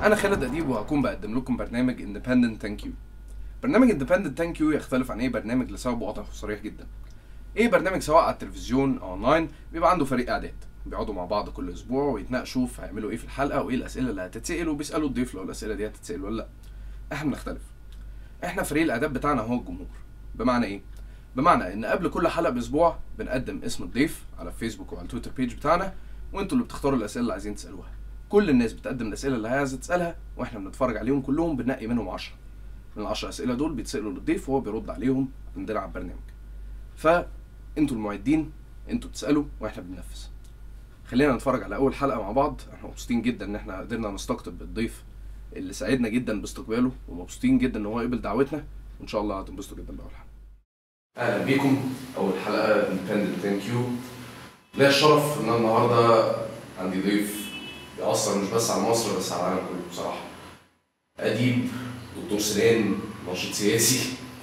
انا خالد اديب وهكون بقدم لكم برنامج اندبندنت ثانك يو برنامج اندبندنت ثانك يو يختلف عن اي برنامج لسبب واضح وصريح جدا ايه برنامج سواء على التلفزيون او اونلاين بيبقى عنده فريق اعداد بيقعدوا مع بعض كل اسبوع ويتناقشوا في هيعملوا ايه في الحلقه وايه الاسئله اللي هتتسال وبيسالوا الضيف لو الاسئله دي هتتسال ولا لا احنا بنختلف احنا فريق الاعداد بتاعنا هو الجمهور بمعنى ايه بمعنى ان قبل كل حلقه باسبوع بنقدم اسم الضيف على الفيسبوك وعلى التويتر بيج بتاعنا وانتوا اللي بتختاروا الاسئله اللي عايزين تسالوها كل الناس بتقدم الاسئله اللي هي عايزه تسالها واحنا بنتفرج عليهم كلهم بننقي منهم 10 من ال 10 اسئله دول بيتسالوا للضيف وهو بيرد عليهم عندنا على البرنامج فانتوا المعدين انتوا بتسالوا واحنا بننفذ خلينا نتفرج على اول حلقه مع بعض احنا مبسوطين جدا ان احنا قدرنا نستقطب الضيف اللي ساعدنا جدا باستقباله ومبسوطين جدا ان هو قبل دعوتنا وان شاء الله هتنبسطوا جدا باول حلقه اهلا بيكم اول حلقه اندبندنت ثانك يو ليا الشرف ان انا النهارده عندي ضيف بيأثر مش بس على مصر بس على العالم كله بصراحه اديب دكتور سنان ناشط سياسي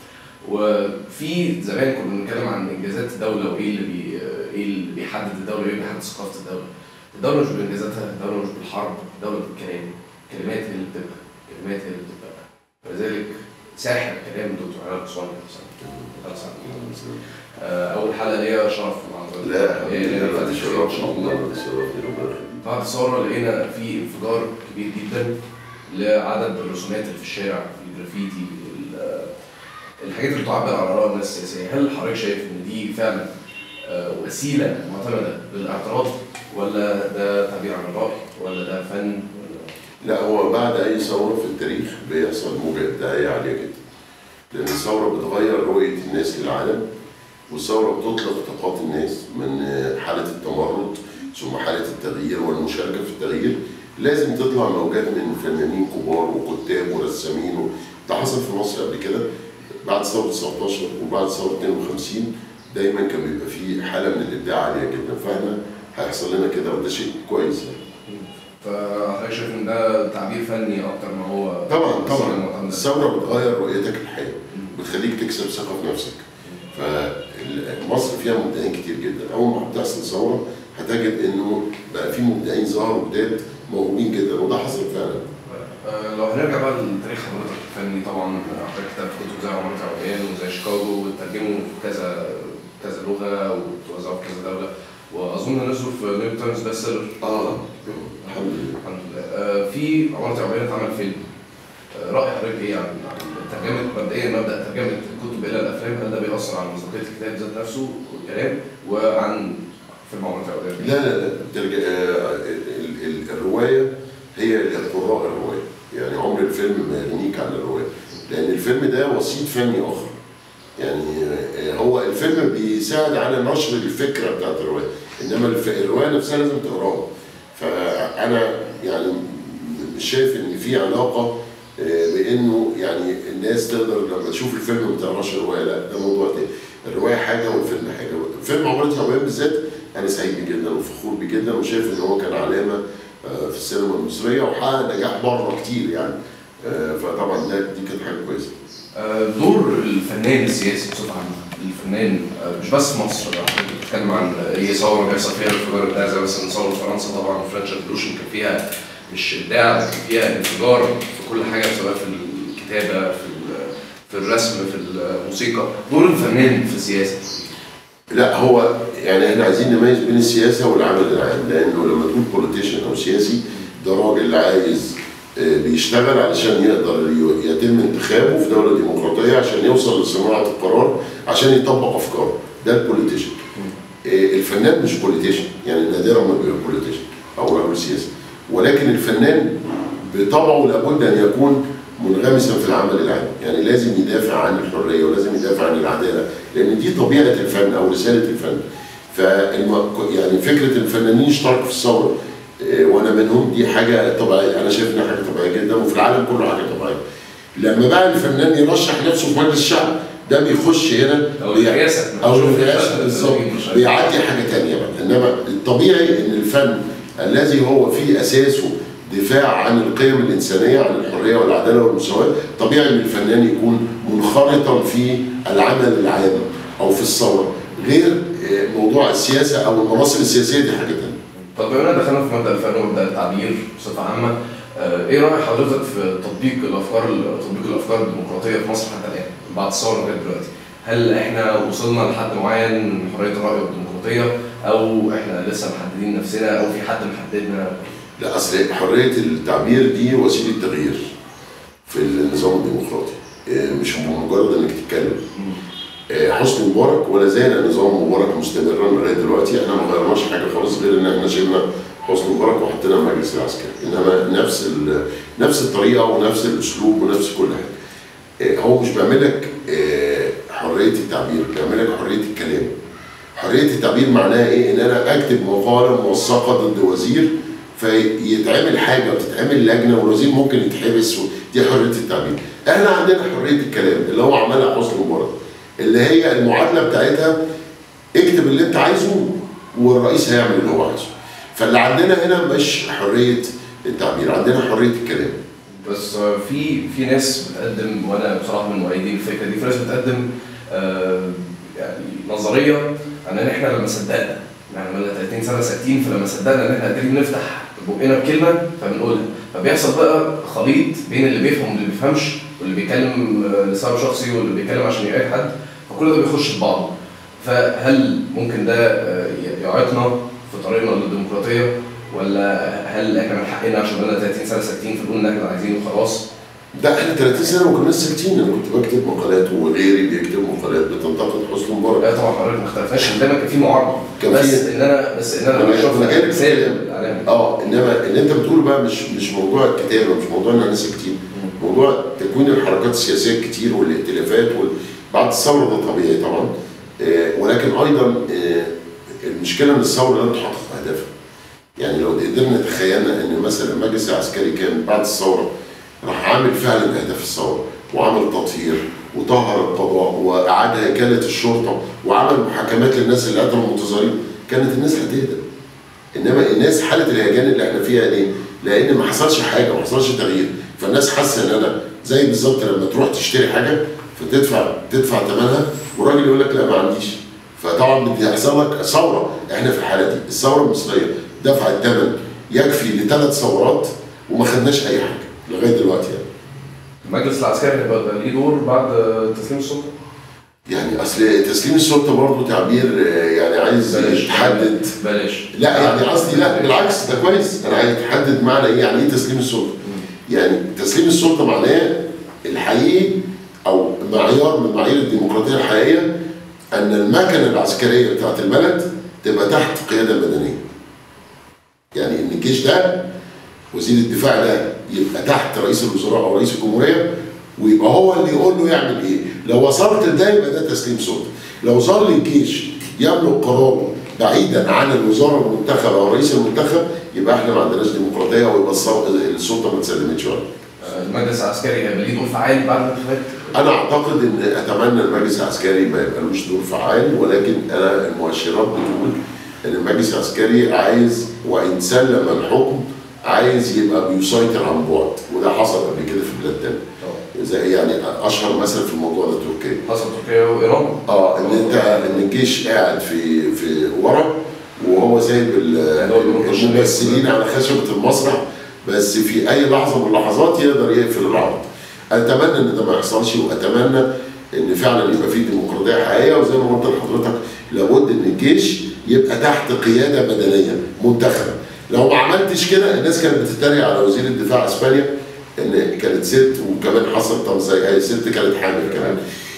وفي زمان كنا بنتكلم عن انجازات الدوله وايه اللي بي ايه اللي بيحدد الدوله وايه اللي بيحدد ثقافه الدوله الدوله مش بانجازاتها الدوله مش بالحرب الدوله بالكلام كلمات هي اللي بتبقى كلمات هي اللي بتبقى ولذلك ساحر الكلام دكتور علاء بسوان اول حلقه ليا شرف مع حضرتك لا إيه، لأن لا فاتت شرف خير ان شاء الله الله شرفني ربنا بعد الثورة لقينا في انفجار كبير جدا لعدد الرسومات اللي في الشارع الجرافيتي ال- الحاجات اللي تعبر عن آراء الناس السياسية هل حضرتك شايف إن دي فعلا آه، وسيلة معتمدة للاعتراض ولا ده تعبير عن الرأي ولا ده فن ولا لا هو بعد اي ثوره في التاريخ بيحصل موجه ابداعيه عاليه جدا لان الثوره بتغير رؤيه الناس للعالم والثوره بتطلق طاقات الناس من حاله التمرد ثم حاله التغيير والمشاركه في التغيير لازم تطلع موجات من فنانين كبار وكتاب ورسامين و- ده حصل في مصر قبل كده بعد ثوره 19 وبعد ثوره 52 دايما كان بيبقى في حاله من الابداع عاليه جدا فاحنا هيحصل لنا كده وده شيء كويس يعني. فحضرتك شايف إن ده تعبير فني أكتر ما هو طبعا وسيلة طبعا معتمدة؟ الثوره بتغير رؤيتك للحياه بتخليك تكسب ثقه في نفسك فمصر فيها مبدعين كتير جدا اول ما بتحصل ثوره هتجد انه بقى في مبدعين ظهروا جداد موهوبين جدا وده حصل فعلا آه، لو هنرجع بقى لتاريخ حضرتك الفني طبعا حضرتك كتبت كتب زي عمارة عربيان وزي شيكاغو وترجموا في كذا كذا لغه وتوزعوا في كذا دوله واظن نزلوا في نيويورك تايمز بيست سيلر اه الحمد لله الحمد لله آه، في عمارة عربيان اتعمل فيلم آه، رأي حضرتك ايه عن عن ترجمة مبدئيا مبدأ ترجمة الكتب إلى الأفلام هل ده بيأثر على مصداقية الكتاب ذات نفسه والكلام وعن فيلم عمارة عربيان لا لا لا ترجع آه، ال- ال- الروايه هي لقراء الروايه يعني عمر الفيلم ما يغنيك عن الروايه لان الفيلم ده وسيط فني اخر يعني آه، هو الفيلم بيساعد على نشر الفكره بتاعت الروايه انما الف- الروايه نفسها لازم تقراها فانا يعني مش شايف ان في علاقه آه، بانه يعني الناس تقدر لما تشوف الفيلم ما تقراش الروايه لا ده موضوع تاني الروايه حاجه والفيلم حاجه فيلم عمارة العربية بالذات انا سعيد بيه جدا وفخور بيه جدا وشايف ان هو كان علامه آه، في السينما المصريه وحقق نجاح بره كتير يعني آه، فطبعا ده دي كانت حاجه كويسه آه، دور الفنان السياسي بصفة عامة الفنان آه، مش بس في مصر حضرتك بتتكلم عن اي ثورة بيحصل فيها الانفجار بتاع زي مثلا ثورة فرنسا طبعا فرنش ريفولوشن كان فيها مش ابداع كان فيها انفجار في كل حاجة سواء في الكتابة في ال- في الرسم في الموسيقى دور الفنان في السياسة لا هو يعني احنا عايزين نميز بين السياسه والعمل العام لانه لما تقول بوليتيشن او سياسي ده راجل عايز آه، بيشتغل علشان يقدر ي- يتم انتخابه في دوله ديمقراطيه عشان يوصل لصناعه القرار عشان يطبق افكاره ده البوليتيشن آه، الفنان مش بوليتيشن يعني نادرا ما بيبقى بوليتيشن او رجل سياسي ولكن الفنان بطبعه لابد ان يكون منغمسا في العمل العام يعني لازم يدافع عن الحريه ولازم يدافع عن العداله لان دي طبيعه الفن او رساله الفن فالم... يعني فكره الفنانين اشتركوا في الثوره آه، وانا منهم دي حاجه طبيعيه انا شايف انها حاجه طبيعيه جدا وفي العالم كله حاجه طبيعيه لما بقى الفنان يرشح نفسه في مجلس الشعب ده بيخش هنا او بي- الرئاسة او الرئاسه بالظبط بيعدي حاجه تانية بقى انما الطبيعي ان الفن الذي هو في اساسه دفاع عن القيم الانسانيه عن الحريه والعداله والمساواه طبيعي ان الفنان يكون منخرطا في العمل العام او في الثوره غير آه، موضوع السياسه او المناصب السياسيه دي حاجه تانية طب بما اننا دخلنا في مبدا الفن ومبدا التعبير بصفه عامه آه، ايه راي حضرتك في تطبيق الافكار تطبيق الافكار الديمقراطيه في مصر حتى الان بعد الثوره لغايه دلوقتي؟ هل احنا وصلنا لحد معين من حريه الراي والديمقراطيه او احنا لسه محددين نفسنا او في حد محددنا؟ لا اصل حريه التعبير دي وسيله تغيير في النظام الديمقراطي آه، مش مجرد انك تتكلم آه، حسني مبارك ولا زال نظام مبارك مستمرا لغايه دلوقتي احنا ما غيرناش حاجه خالص غير ان احنا شلنا حسني مبارك وحطينا المجلس العسكري انما نفس ال- نفس الطريقه ونفس الاسلوب ونفس كل حاجه آه، هو مش بيعمل لك آه، حريه التعبير بيعمل لك حريه الكلام حريه التعبير معناها ايه ان انا اكتب مقاله موثقه ضد وزير فيتعمل حاجه وتتعمل لجنه والوزير ممكن يتحبس و- دي حريه التعبير احنا عندنا حريه الكلام اللي هو عملها حسني مبارك اللي هي المعادله بتاعتها اكتب اللي انت عايزه والرئيس هيعمل اللي هو عايزه فاللي عندنا هنا مش حريه التعبير عندنا حريه الكلام بس آه، في في ناس بتقدم وانا بصراحه من مؤيدين الفكره دي في ناس بتقدم آه، يعني نظريه ان احنا لما صدقنا يعني بقالنا 30 سنه ساكتين فلما صدقنا ان احنا قادرين نفتح بقنا بكلمه فبنقولها فبيحصل بقى خليط بين اللي بيفهم واللي بيفهمش واللي بيتكلم آه، لسبب شخصي واللي بيتكلم عشان يعيب حد فكل ده بيخش في بعضه فهل ممكن ده آه، يعيقنا في طريقنا للديمقراطيه ولا هل احنا من حقنا عشان بقالنا 30 سنه ساكتين فنقول ان احنا عايزينه وخلاص؟ ده احنا 30 سنه ما كناش ساكتين انا كنت بكتب مقالات وغيري بيكتب مقالات بتنتقد حسني مبارك لا طبعا حضرتك ما اختلفناش ان دايما كان في معارضه كان بس في- ان انا بس ان انا أنا- بشوف أنا جايلك في مثال الكلام. الاعلامي اه انما اللي انت بتقوله بقى مش مش موضوع الكتابه مش موضوع ان احنا ساكتين موضوع تكوين الحركات السياسيه الكتير والائتلافات وال... بعد الثوره ده طبيعي طبعا آه ولكن ايضا آه المشكله ان الثوره لم تحقق اهدافها يعني لو قدرنا تخيلنا ان مثلا المجلس العسكري كان بعد الثوره راح عامل فعلا اهداف الثوره وعمل تطهير وطهر القضاء واعاد هيكله الشرطه وعمل محاكمات للناس اللي قتلوا المتظاهرين كانت الناس هتهدى انما الناس حاله الهيجان اللي احنا فيها ليه؟ لان ما حصلش حاجه ما حصلش تغيير فالناس حاسه ان انا زي بالظبط لما تروح تشتري حاجه فتدفع تدفع ثمنها والراجل يقول لك لا ما عنديش فطبعا بيحصل لك ثوره احنا في الحاله دي الثوره المصريه دفع الثمن يكفي لثلاث ثورات وما خدناش اي حاجه لغايه دلوقتي يعني. المجلس العسكري هيبقى ليه دور بعد تسليم السلطه؟ يعني اصل تسليم السلطه برضه تعبير آه، يعني عايز يتحدد بلاش لا يعني قصدي لا بالعكس ده كويس انا عايز تحدد معنى ايه يعني ايه تسليم السلطه يعني تسليم السلطه معناه الحقيقي او معيار من معايير الديمقراطيه الحقيقيه ان المكنه العسكريه بتاعت البلد تبقى تحت قياده مدنيه يعني ان الجيش ده وزير الدفاع ده يبقى تحت رئيس الوزراء او رئيس الجمهوريه ويبقى هو اللي يقول له يعمل ايه لو وصلت لده يبقى ده تسليم سلطه لو ظل الجيش يملك قراره بعيدا عن الوزاره المنتخبه او رئيس المنتخب يبقى احنا ما عندناش ديمقراطيه ويبقى الصو- السلطه ما اتسلمتش ولا آه، المجلس العسكري هيبقى ليه دور فعال بعد الانتخابات؟ انا اعتقد ان اتمنى المجلس العسكري ما يبقالوش دور فعال ولكن انا المؤشرات بتقول ان المجلس العسكري عايز وان سلم الحكم عايز يبقى بيسيطر عن بعد وده حصل قبل كده في بلاد تانية زي يعني اشهر مثل في الموضوع ده تركيا حصل تركيا وايران اه ان انت ان الجيش قاعد في في ورا وهو سايب ال- الممثلين على خشبه المسرح بس في اي لحظه من اللحظات يقدر يقفل العرض. اتمنى ان ده ما يحصلش واتمنى ان فعلا يبقى في ديمقراطيه حقيقيه وزي ما قلت لحضرتك لابد ان الجيش يبقى تحت قياده مدنيه منتخبه. لو ما عملتش كده الناس كانت بتتريق على وزير الدفاع اسبانيا ان كانت ست وكمان حصل طب زي هي ست كانت حامل كمان.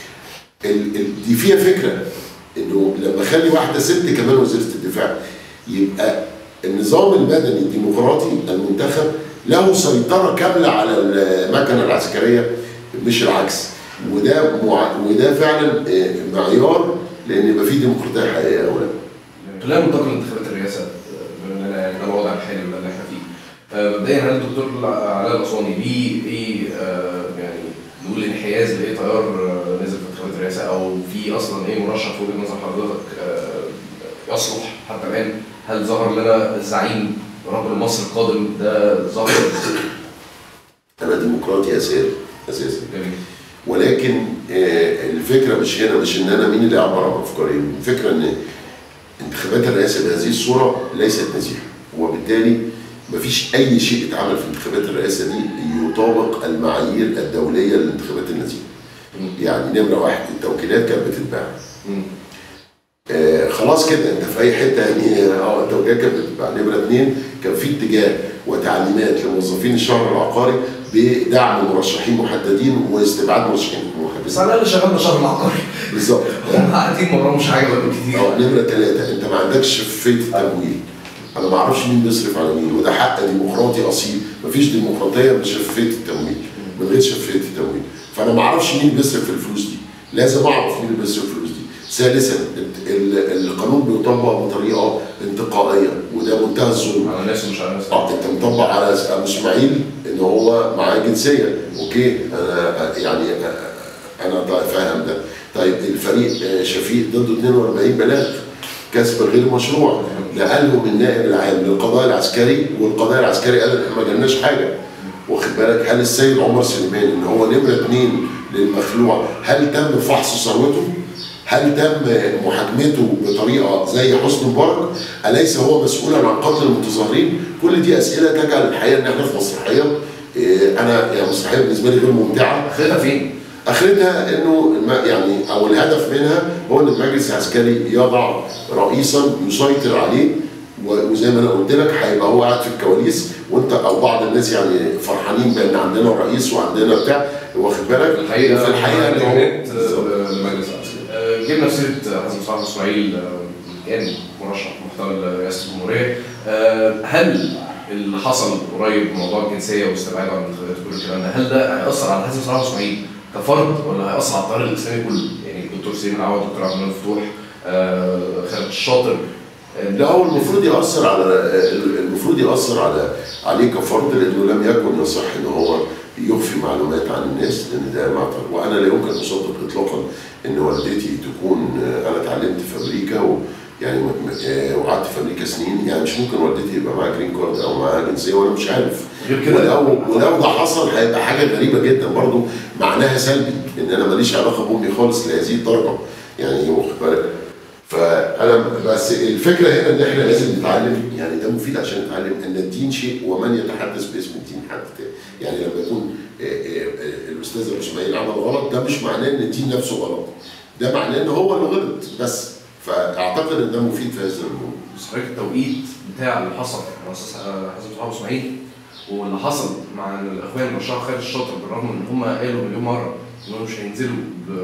ال- ال- دي فيها فكره انه لما اخلي واحده ست كمان وزيره الدفاع يبقى النظام المدني الديمقراطي المنتخب له سيطره كامله على المكنه العسكريه مش العكس وده مع... وده فعلا آه، معيار لان يبقى فيه ديمقراطيه حقيقيه او لا خلينا ننتقل لانتخابات الرئاسه آه، بما اننا يعني ده الوضع الحالي وده اللي احنا فيه. آه، مبدئيا هل الدكتور علاء الاسواني ليه ايه آه، يعني نقول انحياز لايه تيار آه، نزل في انتخابات الرئاسه او في اصلا ايه مرشح في وجهه نظر حضرتك آه، يصلح حتى الان؟ هل ظهر لنا الزعيم رجل مصر القادم ده ظهر انا ديمقراطي اساسي اساسا جميل ولكن آه، الفكره مش هنا مش ان انا مين اللي يعبر عن افكاري الفكره ان انتخابات الرئاسه بهذه الصوره ليست نزيهه وبالتالي مفيش اي شيء اتعمل في انتخابات الرئاسه دي يطابق المعايير الدوليه للانتخابات النزيهه يعني نمره واحد التوكيلات كانت بتتباع مم. آه خلاص كده انت في اي حته يعني اه التوجيهات كانت بتتباع نمره اثنين كان في اتجاه وتعليمات لموظفين الشهر العقاري بدعم مرشحين محددين واستبعاد مرشحين بس محددين على الاقل شغلنا شهر العقاري بالظبط هم قاعدين ما وراهمش حاجه بقى كتير اه نمره ثلاثه انت ما عندكش شفافيه التمويل انا ما اعرفش مين بيصرف على مين وده حق ديمقراطي اصيل مفيش ديمقراطيه من شفافيه التمويل من غير شفافيه التمويل فانا ما اعرفش مين بيصرف الفلوس دي لازم اعرف مين اللي بيصرف الفلوس دي ثالثا ال- ال- القانون بيطبق بطريقه انتقائيه وده منتهى الظلم على ناس ومش على ناس اه انت مطبق على ابو اسماعيل ان هو معاه جنسيه اوكي انا يعني انا طيب فاهم ده طيب الفريق آه، شفيق ضده 42 بلاغ كسب غير مشروع نقلهم النائب العام للقضاء العسكري والقضاء العسكري قال احنا ما جالناش حاجه واخد بالك هل السيد عمر سليمان ان هو نمره اثنين للمخلوع هل تم فحص ثروته؟ هل تم محاكمته بطريقه زي حسني مبارك؟ اليس هو مسؤولا عن قتل المتظاهرين؟ كل دي اسئله تجعل الحقيقه ان احنا في مسرحيه إيه، انا يعني مسرحيه بالنسبه لي غير ممتعه اخرتها فين؟ اخرتها انه الم- يعني او الهدف منها هو ان المجلس العسكري يضع رئيسا يسيطر عليه و- وزي ما انا قلت لك هيبقى هو قاعد في الكواليس وانت او بعض الناس يعني فرحانين بان عندنا رئيس وعندنا بتاع واخد بالك في الحقيقه في الحقيقه إن هو- كانت المجلس العسكري آه، جبنا في سيره حسن صلاح اسماعيل آه، كان مرشح محتوى لرئاسه الجمهوريه آه، هل اللي حصل قريب موضوع الجنسيه واستبعاده عن الانتخابات وكل الكلام ده هل ده هيأثر على حسن صلاح اسماعيل كفرد ولا هيأثر على التيار الاسلامي كله؟ يعني الدكتور سليم العوض الدكتور عبد المنعم فتوح آه، خالد الشاطر آه، لا هو المفروض يأثر على المفروض يأثر على عليه كفرد لأنه لم يكن يصح إن هو يخفي معلومات عن الناس لأن ده معتبر وأنا لا يمكن أصدق إطلاقا إن والدتي تكون أنا اتعلمت في أمريكا و يعني م- م- آه، وقعدت في أمريكا سنين يعني مش ممكن والدتي يبقى معاها جرين كارد أو معاها جنسية وأنا مش عارف غير كده ولو ولو ده حصل هيبقى حاجه غريبه جدا برضو معناها سلبي ان انا ماليش علاقه بامي خالص لهذه الدرجه يعني واخد بالك فانا بس الفكره هنا ان احنا لازم نتعلم يعني ده مفيد عشان نتعلم ان الدين شيء ومن يتحدث باسم الدين حد تاني يعني لما يكون آه، آه، آه، الاستاذ ابو اسماعيل عمل غلط ده مش معناه ان الدين نفسه غلط ده معناه ان هو اللي غلط بس فاعتقد ان ده مفيد في هذا الموضوع بس حضرتك التوقيت بتاع اللي حصل مع استاذ حسن صلاح اسماعيل واللي حصل مع الاخوان المرشح خالد الشاطر بالرغم ان هم قالوا مليون مره انهم مش هينزلوا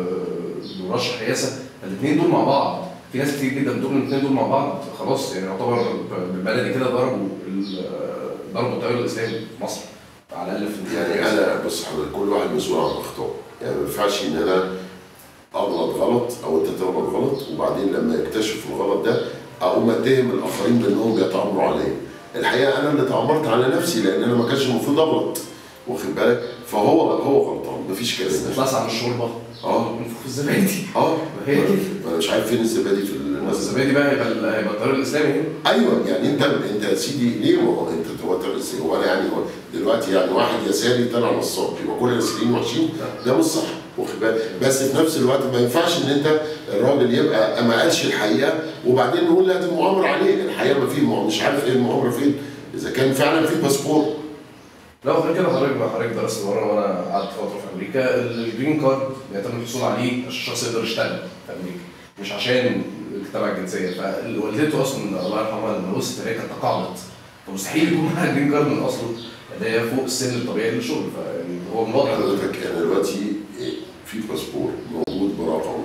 ب- بمرشح رئاسه الاثنين دول مع بعض في ناس كتير جدا بتقول ان الاثنين دول مع بعض خلاص يعني يعتبر بالبلدي كده ضربوا ال- ضربوا التيار الاسلامي في مصر على الاقل في يعني انا بص حضرتك كل واحد مسؤول عن اخطائه يعني ما ينفعش ان انا اغلط غلط او انت تغلط غلط وبعدين لما يكتشف الغلط ده اقوم اتهم الاخرين بانهم بيتامروا عليا الحقيقه انا اللي تامرت على نفسي لان انا ما كانش المفروض اغلط واخد بالك فهو هو غلطان مفيش بس كلام اتلسع من الشوربه اه منفوخ في الزبادي اه هي كده. انا مش عارف فين الزبادي في بس الناس الزبادي بقى هيبقى ال- هيبقى التيار الاسلامي هنا ايوه يعني انت انت يا سيدي ليه ما هو انت هو ترس- هو انا يعني هو دلوقتي يعني واحد يساري طلع نصاب يبقى كل اليساريين وحشين ده مش صح واخد بالك بس في نفس الوقت ما ينفعش ان انت الراجل يبقى ما قالش الحقيقه وبعدين نقول لا دي مؤامره عليه الحقيقه ما في مش عارف ايه المؤامره فين اذا كان فعلا في باسبور لا غير كده حضرتك حضرتك درست بره وانا قعدت فتره في امريكا الجرين كارد بيتم الحصول عليه عشان الشخص يقدر يشتغل في امريكا مش عشان تبع الجنسيه فوالدته اصلا الله يرحمها لما وصلت هي كانت تقاعدت فمستحيل يكون معاها جرين كارد من اصله اللي هي فوق السن الطبيعي للشغل فيعني هو مواضع حضرتك انا دلوقتي في باسبور موجود برقم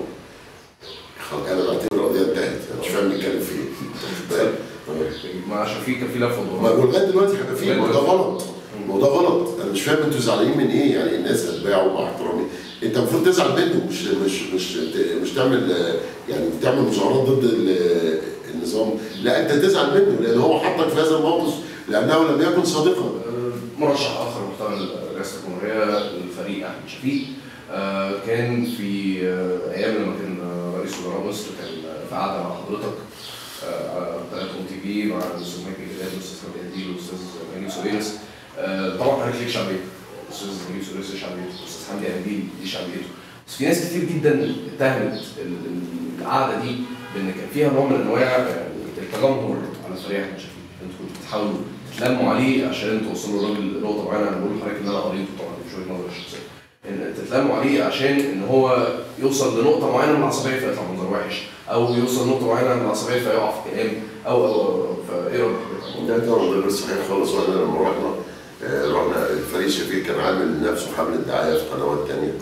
خلاص انا بعتبر القضيه انتهت انا مش فاهم نتكلم في ايه واخد بالك؟ ما عشان في كان في لفه ما ودوران هو لغايه دلوقتي هيبقى فيه ما هو ده غلط ما هو ده غلط انا مش فاهم انتوا زعلانين من ايه يعني الناس اتباعه مع احترامي انت المفروض تزعل منه مش مش مش مش تعمل آه، يعني تعمل مظاهرات ضد ال- النظام لا انت تزعل منه لان هو حطك في هذا الموقف لانه لم يكن صادقا مرشح اخر محتوى رئاسه الجمهوريه الفريق احمد شفيق آه، كان في آه، ايام لما كان آه، رئيس وزراء مصر كان آه، في قعده مع حضرتك آه، على قناه ام تي في مع الاستاذ مايكل جلال والاستاذ خالد هديل والاستاذ نجيب سويرس آه، طبعا حضرتك ليك شعبيه الاستاذ نجيب سويرس ليه شعبيته الاستاذ حمدي قنديل ليه شعبيته بس في ناس كتير جدا اتهمت ال- ال- القعده دي بان كان فيها نوع من انواع يعني التجمهر على فريق احمد شفيق انتوا كنتوا بتحاولوا تتلموا عليه عشان توصلوا للراجل نقطه معينه انا بقول لحضرتك ان انا قريته طبعا دي مش وجهه نظري الشخصيه ان تتلموا عليه عشان ان هو يوصل لنقطه معينه من العصبيه فيطلع منظر وحش او يوصل لنقطه معينه من العصبيه فيقع في كلام او او او فايه رايك حضرتك؟ ده طبعا ده غير صحيح خالص واحنا لما رحنا آه، رحنا الفريق شفيق كان عامل نفسه حمله دعايه في قنوات تانية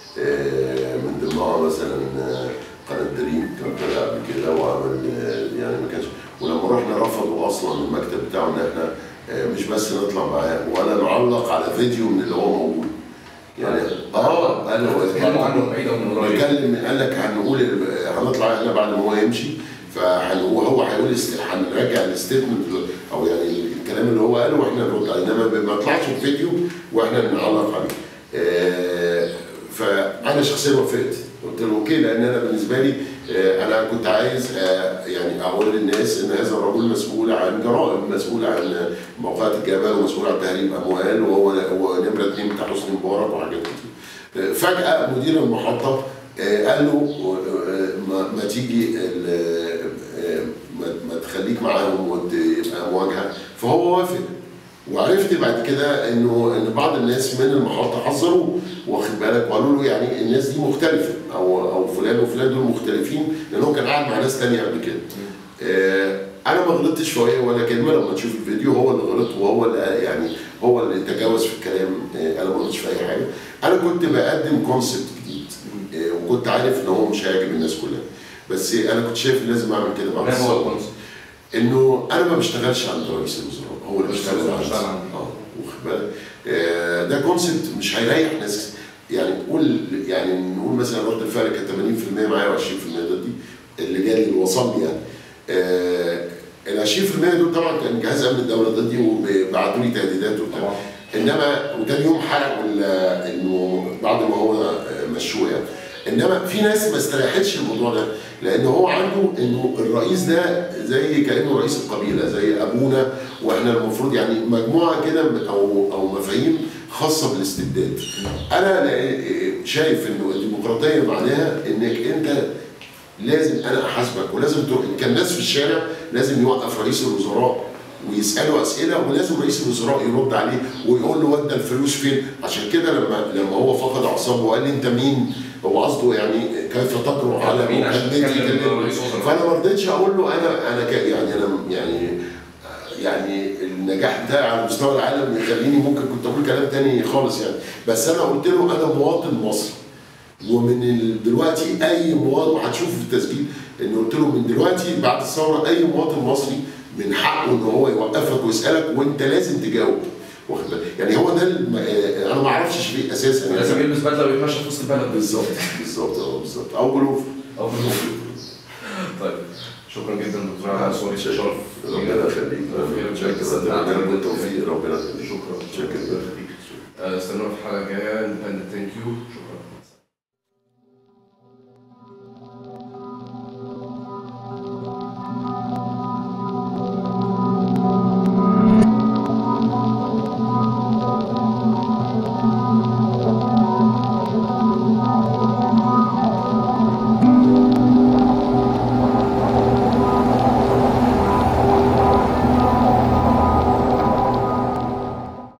آه، من ضمنها مثلا آه، قناه دريم كان طلع قبل كده وعمل آه، يعني ما كانش ولما رحنا رفضوا اصلا المكتب بتاعه ان احنا آه، مش بس نطلع معاه ولا نعلق على فيديو من اللي هو موجود يعني اه قال هو اتكلموا عنه بعيد او من قريب بيتكلم قال لك هنقول ال- هنطلع احنا بعد ما هو يمشي فهنقول هو هيقول است- هنراجع الستيتمنت او يعني الكلام اللي هو قاله واحنا نرد عليه انما ما طلعش الفيديو واحنا نعلق عليه. آه، فانا شخصيا وافقت قلت له اوكي لان انا بالنسبه لي آه، انا كنت عايز آه، يعني اقول للناس ان هذا الرجل مسؤول عن جرائم مسؤول عن موقعات الجبل ومسؤول عن تهريب اموال وهو هو نمره اثنين بتاع حسني مبارك وحاجات كتير. فجأة مدير المحطة آه، قال له آه، ما, ما تيجي ال- آه، ما, ما تخليك معاهم وتبقى مواجهة فهو وافق وعرفت بعد كده انه ان بعض الناس من المحطة حذروه واخد بالك وقالوا له يعني الناس دي مختلفة او او فلان وفلان دول مختلفين لان هو كان قاعد مع ناس تانية قبل كده. آه، انا ما غلطتش في اي ولا كلمه لما تشوف الفيديو هو اللي غلط وهو اللي يعني هو اللي تجاوز في الكلام آه، انا ما غلطتش في اي حاجه انا كنت بقدم كونسبت جديد آه، وكنت عارف ان هو مش هيعجب الناس كلها بس انا كنت شايف إن لازم اعمل كده مع ما هو الصوت الكونسيبت انه انا ما بشتغلش عند رئيس الوزراء هو اللي بشتغل- بيشتغل بشتغل عندي عندي. اه واخد بالك آه، ده كونسبت مش هيريح ناس يعني نقول يعني نقول مثلا رد الفعل كان 80% معايا و20% ضدي اللي جالي اللي وصلني يعني آه، ال 20% دول طبعا كان جهاز امن الدوله ضدي وبعتوا لي تهديدات وبتاع طبعا انما وتاني يوم حرقوا ال- انه بعد ما هو آه، مشوه يعني انما في ناس ما استريحتش الموضوع ده لان هو عنده انه الرئيس ده زي كانه رئيس القبيله زي ابونا واحنا المفروض يعني مجموعه كده من- او او مفاهيم خاصه بالاستبداد. انا لا- شايف انه الديمقراطيه معناها انك انت لازم انا احاسبك ولازم ت- كان الناس في الشارع لازم يوقف رئيس الوزراء ويساله اسئله ولازم رئيس الوزراء يرد عليه ويقول له ودى الفلوس فين عشان كده لما لما هو فقد اعصابه وقال لي انت مين هو قصده يعني كيف تجرؤ على مين عشان مكالمتي تتكلم كلمني. رئيس وزراء؟ فانا ما رضيتش اقول له انا انا ك- يعني انا يعني يعني النجاح بتاعي على مستوى العالم يخليني ممكن كنت اقول كلام تاني خالص يعني بس انا قلت له انا مواطن مصري ومن ال- دلوقتي اي مواطن وهتشوفوا في التسجيل ان قلت له من دلوقتي بعد الثوره اي مواطن مصري من حقه ان هو يوقفك ويسالك وانت لازم تجاوب واخد بالك يعني هو ده الم... آه، انا ما اعرفش شيء اساسا يعني. لازم يلبس بدله ويتمشى في وسط البلد بالظبط بالظبط اه بالظبط او جلوف او في النص. طيب شكرا جدا دكتور علاء سوري شرف ربنا يخليك شكرا ربنا بالتوفيق ربنا يخليك شكرا شكرا استنونا في الحلقه الجايه ثانك يو شكرا